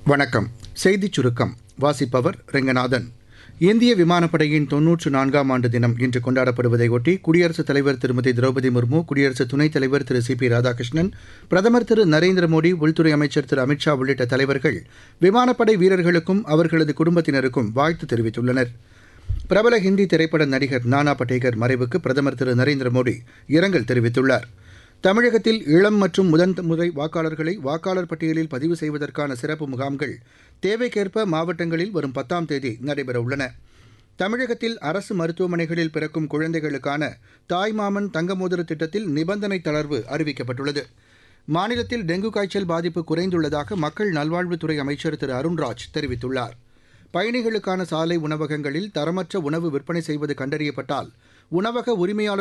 வணக்கம் செய்திச் சுருக்கம் வாசிப்பவர் ரெங்கநாதன் இந்திய விமானப்படையின் தொன்னூற்று நான்காம் ஆண்டு தினம் இன்று கொண்டாடப்படுவதையொட்டி குடியரசுத் தலைவர் திருமதி திரௌபதி முர்மு குடியரசு துணைத் தலைவர் திரு சி பி ராதாகிருஷ்ணன் பிரதமர் திரு நரேந்திர மோடி உள்துறை அமைச்சர் திரு அமித்ஷா உள்ளிட்ட தலைவர்கள் விமானப்படை வீரர்களுக்கும் அவர்களது குடும்பத்தினருக்கும் வாழ்த்து தெரிவித்துள்ளனர் பிரபல ஹிந்தி திரைப்பட நடிகர் நானா படேகர் மறைவுக்கு பிரதமர் திரு நரேந்திர மோடி இரங்கல் தெரிவித்துள்ளார் தமிழகத்தில் இளம் மற்றும் முதன் முறை வாக்காளர்களை வாக்காளர் பட்டியலில் பதிவு செய்வதற்கான சிறப்பு முகாம்கள் தேவைக்கேற்ப மாவட்டங்களில் வரும் பத்தாம் தேதி நடைபெறவுள்ளன தமிழகத்தில் அரசு மருத்துவமனைகளில் பிறக்கும் குழந்தைகளுக்கான தாய்மாமன் தங்கமோதிர திட்டத்தில் நிபந்தனை தளர்வு அறிவிக்கப்பட்டுள்ளது மாநிலத்தில் டெங்கு காய்ச்சல் பாதிப்பு குறைந்துள்ளதாக மக்கள் நல்வாழ்வுத்துறை அமைச்சர் திரு அருண்ராஜ் தெரிவித்துள்ளார் பயணிகளுக்கான சாலை உணவகங்களில் தரமற்ற உணவு விற்பனை செய்வது கண்டறியப்பட்டால் உணவக உரிமையாளர்